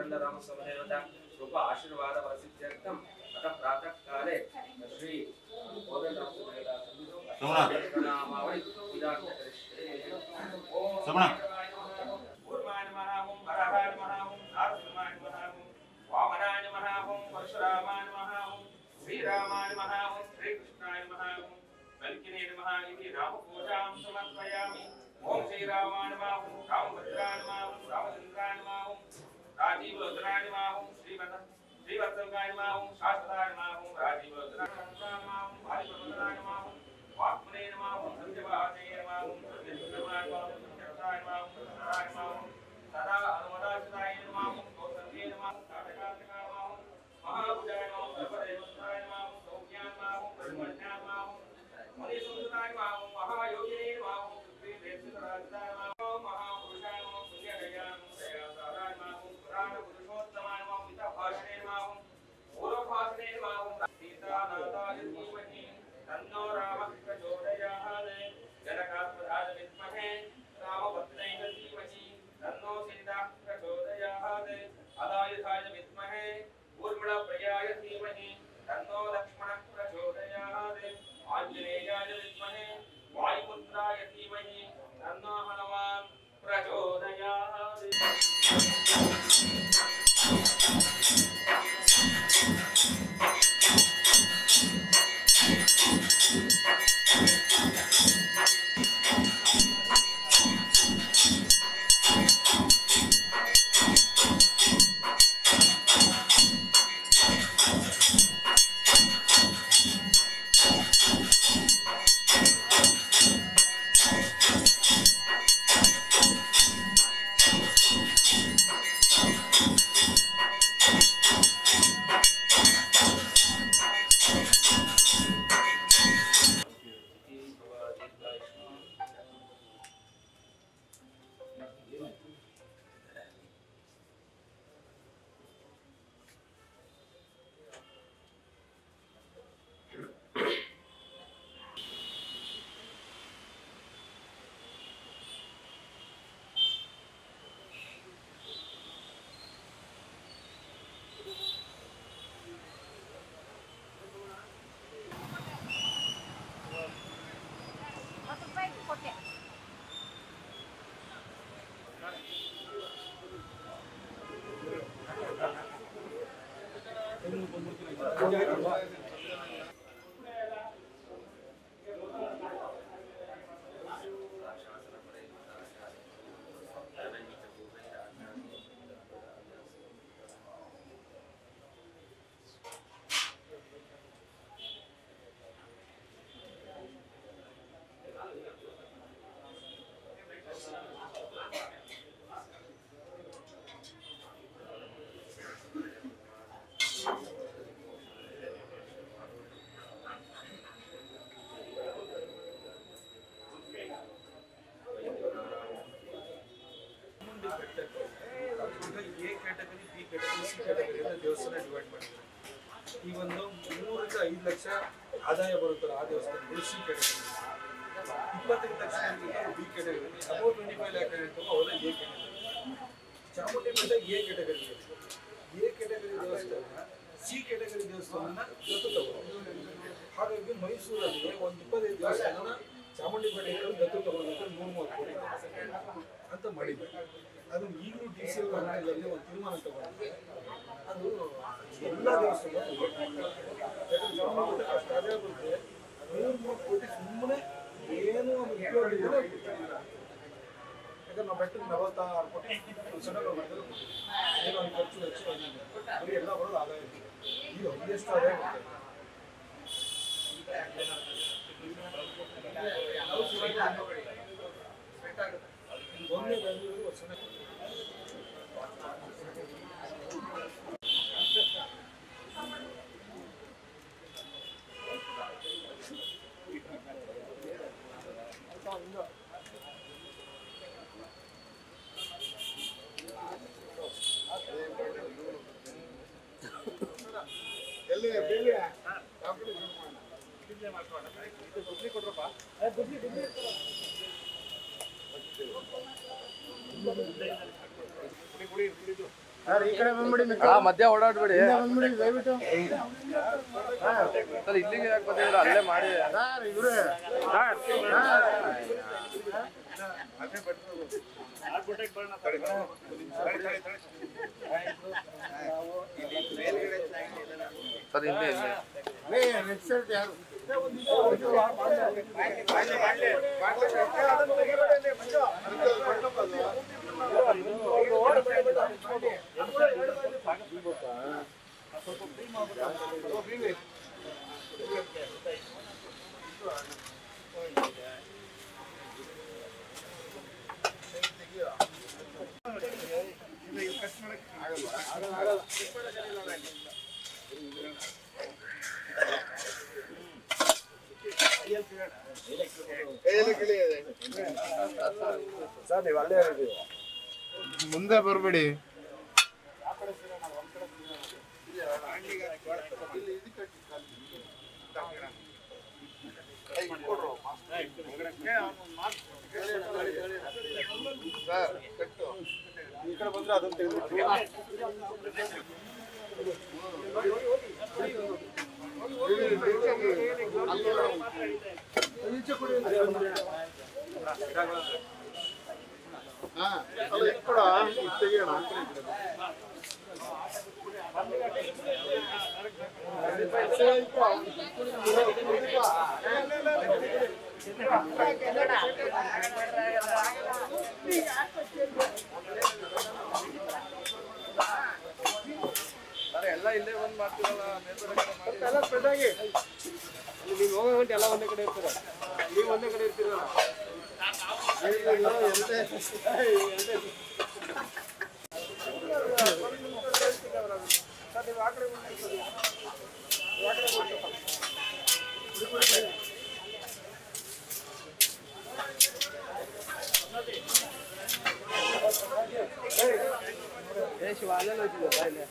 कोदण्डरामस्वदेवता कृपा आशीर्वाद वरसिद्ध्यर्थम् अतः प्रातः काले श्री कोदण्डरामस्वदेवता सन्निधौ नामावळि पूजार्थ करिष्ये ॐ श्रवण। कूर्माय नमः ॐ वराहाय नमः ॐ नारसिंहाय नमः ॐ वामनाय नमः ॐ परशुरामाय नमः ॐ श्रीरामाय नमः ॐ श्रीकृष्णाय नमः ॐ कल्किने नमः इति रामपूजां समर्पयामि ॐ श्रीरामाय नमः ॐ रामभद्राय नमः ॐ रामचन्द्राय नमः ॐ राजीवलोचनाय नमः ॐ श्रीवत श्रीवत्सङ्गाय नमः ॐ शाश्वताय नमः ॐ राजीवलोचनाय नमः ॐ वायुप्रबोधनाय नमः ॐ वाक्मने नमः ॐ सत्यवाहने नमः ॐ सत्यसुन्दराय नमः ॐ सत्यरताय नमः ॐ सत्यराय नमः ॐ सदा अनुमदाचिताय नमः ॐ कौसल्ये नमः ॐ काटकार्तिकाय नमः ॐ महाभुजाय नमः ॐ सर्वदेवताय नमः ॐ सौख्याय नमः ॐ परिमर्याय नमः ॐ मुनिसुन्दराय नमः ॐ महायोगिने नमः ॐ सुग्रीवेश्वराजिताय नमः ॐ महापुरुषाय नमः ॐ पुण्यगयाय नमः दयासाराय नमः ॐ पुराणपुरुषोत्तमाय नमः ॐ मितभाषणे नमः ॐ पूर्वभाषणे नमः ॐ सीतानाथाय धीमहि तन्नो रामः प्रचोदयात् जनकात्मजाय विद्महे रामभद्रै धीमहि तन्नो सीता प्रचोदयात् अदायुधाय विद्महे ऊर्मिळप्रियाय धीमहि तन्नो लक्ष्मणः प्रचोदयात् आञ्जनेयाय विद्महे वायुपुत्राय धीमहि तन्नो हनुमान् प्रचोदयात् ಹತ್ತು ರೂಪಾಯಿ ಕೊಟ್ಟೆ A category B category C category ಅಂತ ದೇವಸ್ಥಾನ ಡಿವೈಡ್ ಮಾಡಿದ್ದಾರೆ ಈ ಒಂದು ಮೂರರಿಂದ ಐದು ಲಕ್ಷ ಆದಾಯ ಬರುತ್ತಲ್ಲ ಆ ದೇವಸ್ಥಾನಗಳು ಸಿ ಕ್ಯಾಟಗರಿ ಇಪ್ಪತ್ತೈದು ಲಕ್ಷ B category above twenty five lakh ಇರ್ತವೆ ಅವೆಲ್ಲ A category Chamundi Betta A category A category ದೇವಸ್ಥಾನ ಸಿ ಕ್ಯಾಟಗರಿ ದೇವಸ್ಥಾನನ ದತ್ತು ತಗೊಂಡು ಹಾಗಾಗಿ ಮೈಸೂರಲ್ಲಿ ಒಂದು ಇಪ್ಪತ್ತೈದು ದೇವಸ್ಥಾನನ ಚಾಮುಂಡಿ ಬೆಟ್ಟದಲ್ಲಿ ದತ್ತು ತಗೊಳ್ಬೇಕು ನೂರ ಮೂವತ್ತು ಕೋಟಿ ಅಂತ ಮಾಡಿದ್ದಾರೆ ಅದು ಈಗಲೂ ಡಿ ಸಿ ಅವರ ಹಂತದಲ್ಲಿ ಒಂದು ತೀರ್ಮಾನ ತಗೊಂಡಿದೆ ಅದು ಎಲ್ಲ ದೇವಸ್ಥಾನ ಅಷ್ಟು ಅದೇ ಬರುತ್ತೆ ನೂರ ಮೂವತ್ತು ಕೋಟಿ ಸುಮ್ಮನೆ ಏನು ಒಂದು ಉಪಯೋಗ ಇಲ್ಲದೆ ಬಿಟ್ಟಿಲ್ಲ. ಯಾಕಂದ್ರೆ ನಾವು ಬೆಟ್ಟಕ್ಕೆ ನಲವತ್ತಾರು ಕೋಟಿ ಸಣ್ಣ ನಾವು ಬೆಟ್ಟದಲ್ಲಿ ಕೊಟ್ಟಿದ್ದೀವಿ. ಏನೋ ಒಂದು ಖರ್ಚು ವೆಚ್ಚ ಏನಿದೆ ಬರೀ ಎಲ್ಲ ಬರೋದು ಆದಾಯ ಇದೆ. ಇದು ಹೈಯೆಸ್ಟ್ ಆದಾಯ ಬರುತ್ತೆ. ಒಂದೇ ಬೆಂಗಳೂರು ಒಂದು ಸಣ್ಣ ಎಲ್ಲಿ ಬಿಲ್ಲಿ ಅಣ್ಣ, ಮಧ್ಯ ಓಡಾಡ್ಬೇಡಿ ಸರ್ ಇಲ್ಲಿಗೆ ಯಾಕೆ ಬಂದಿದ್ದೀರಾ ಅಲ್ಲೇ ಮಾಡಿ ಸರ್ ಇಲ್ಲಿ ಇಲ್ಲಿ ಮುಂದೆ ಬರಬೇಡಿ ಈ ಕಡೆ ಬಂದ್ರೆ ಅದನ್ನ ತೆಗೆದ್ಬಿಟ್ಟು ಈಚೆ ಕೊಡಿ ಅಂದ್ರೆ. ಹಾ ಅಲ್ಲ ಇದು ಕೂಡ ಇದು ತೆಗಿಯೋಣ ಸರ್ ಎಲ್ಲ ಇಲ್ಲೇ ಬಂದು ಮಾಡ್ತೀವಲ್ಲ ಮೇಲ್ಗಡೆ ಕಡೆ ಮಾಡಿ ಎಲ್ಲ spread ಆಗಿ. ಇಲ್ಲಿ ನೀವು ಹೋಗೋ ಗಂಟೆ ಎಲ್ಲ ಒಂದೇ ಕಡೆ ಇರ್ತೀರ ನೀವು ಒಂದೇ ಕಡೆ ಇರ್ತೀರಲ್ಲ ಏ ಶಿವ ಅಲ್ಲೆಲ್ಲ ಹೋಯ್ತಿದ್ಯಲ್ಲ ಇಲ್ಲಿ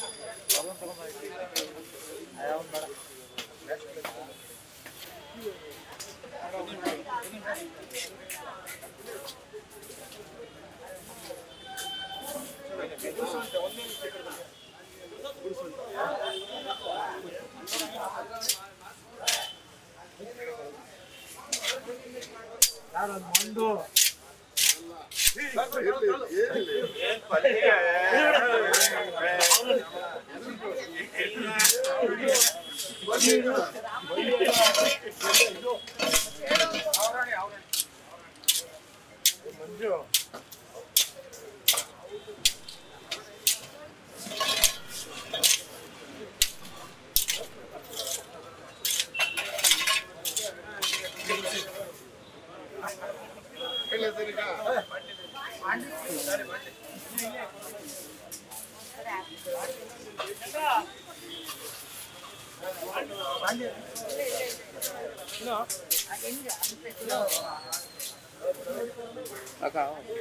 ಇಲ್ಲ ಸರ್ ಈಗ ಅಕ್ಕ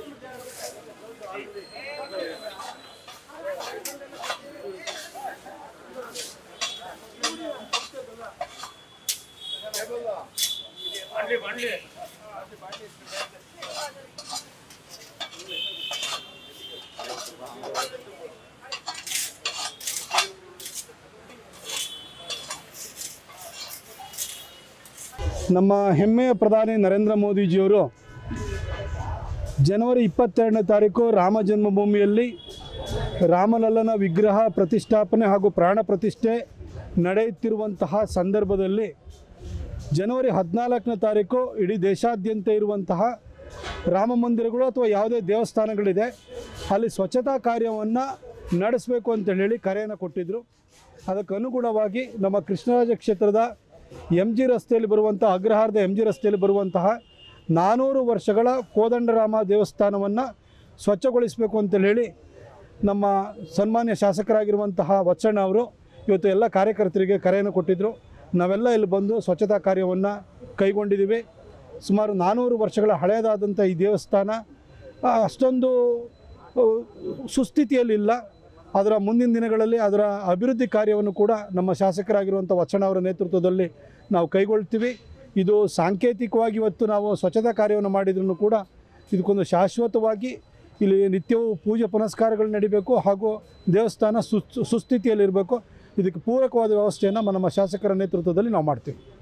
ನಮ್ಮ ಹೆಮ್ಮೆಯ ಪ್ರಧಾನಿ ನರೇಂದ್ರ ಮೋದಿಜಿಯವರು ಜನವರಿ ಇಪ್ಪತ್ತೆರಡನೇ ತಾರೀಕು ರಾಮ ಜನ್ಮಭೂಮಿಯಲ್ಲಿ ರಾಮಲಲ್ಲನ ವಿಗ್ರಹ ಪ್ರತಿಷ್ಠಾಪನೆ ಹಾಗೂ ಪ್ರಾಣ ಪ್ರತಿಷ್ಠೆ ನಡೆಯುತ್ತಿರುವಂತಹ ಸಂದರ್ಭದಲ್ಲಿ ಜನವರಿ ಹದಿನಾಲ್ಕನೇ ತಾರೀಕು ಇಡೀ ದೇಶಾದ್ಯಂತ ಇರುವಂತಹ ರಾಮ ಮಂದಿರಗಳು ಅಥವಾ ಯಾವುದೇ ದೇವಸ್ಥಾನಗಳಿದೆ ಅಲ್ಲಿ ಸ್ವಚ್ಛತಾ ಕಾರ್ಯವನ್ನು ನಡೆಸಬೇಕು ಅಂತ ಹೇಳಿ ಕರೆಯನ್ನು ಕೊಟ್ಟಿದ್ದರು ಅದಕ್ಕೆ ಅನುಗುಣವಾಗಿ ನಮ್ಮ ಕೃಷ್ಣರಾಜ ಕ್ಷೇತ್ರದ ಎಮ್ ಜಿ ರಸ್ತೆಯಲ್ಲಿ ಬರುವಂಥ ಅಗ್ರಹಾರದ ಎಮ್ ಜಿ ರಸ್ತೆಯಲ್ಲಿ ಬರುವಂತಹ ನಾನ್ನೂರು ವರ್ಷಗಳ ಕೋದಂಡರಾಮ ದೇವಸ್ಥಾನವನ್ನು ಸ್ವಚ್ಛಗೊಳಿಸಬೇಕು ಅಂತ ಹೇಳಿ ನಮ್ಮ ಸನ್ಮಾನ್ಯ ಶಾಸಕರಾಗಿರುವಂತಹ ವತ್ಸಣ್ಣ ಅವರು ಇವತ್ತು ಎಲ್ಲ ಕಾರ್ಯಕರ್ತರಿಗೆ ಕರೆಯನ್ನು ಕೊಟ್ಟಿದ್ದರು ನಾವೆಲ್ಲ ಇಲ್ಲಿ ಬಂದು ಸ್ವಚ್ಛತಾ ಕಾರ್ಯವನ್ನು ಕೈಗೊಂಡಿದ್ದೀವಿ ಸುಮಾರು ನಾನ್ನೂರು ವರ್ಷಗಳ ಹಳೆಯದಾದಂಥ ಈ ದೇವಸ್ಥಾನ ಆ, ಅಷ್ಟೊಂದು ಆ, ಸುಸ್ಥಿತಿಯಲ್ಲಿಲ್ಲ ಅದರ ಮುಂದಿನ ದಿನಗಳಲ್ಲಿ ಅದರ ಅಭಿವೃದ್ಧಿ ಕಾರ್ಯವನ್ನು ಕೂಡ ನಮ್ಮ ಶಾಸಕರಾಗಿರುವಂಥ ವಚನ ಅವರ ನೇತೃತ್ವದಲ್ಲಿ ನಾವು ಕೈಗೊಳ್ತೀವಿ ಇದು ಸಾಂಕೇತಿಕವಾಗಿ ಇವತ್ತು ನಾವು ಸ್ವಚ್ಛತಾ ಕಾರ್ಯವನ್ನು ಮಾಡಿದ್ರೂ ಕೂಡ ಇದಕ್ಕೊಂದು ಶಾಶ್ವತವಾಗಿ ಇಲ್ಲಿ ನಿತ್ಯವೂ ಪೂಜೆ ಪುನಸ್ಕಾರಗಳು ನಡಿಬೇಕು ಹಾಗೂ ದೇವಸ್ಥಾನ ಸುಸ್ ಸುಸ್ಥಿತಿಯಲ್ಲಿರಬೇಕು ಇದಕ್ಕೆ ಪೂರಕವಾದ ವ್ಯವಸ್ಥೆಯನ್ನು ನಮ್ಮ ಶಾಸಕರ ನೇತೃತ್ವದಲ್ಲಿ ನಾವು ಮಾಡ್ತೀವಿ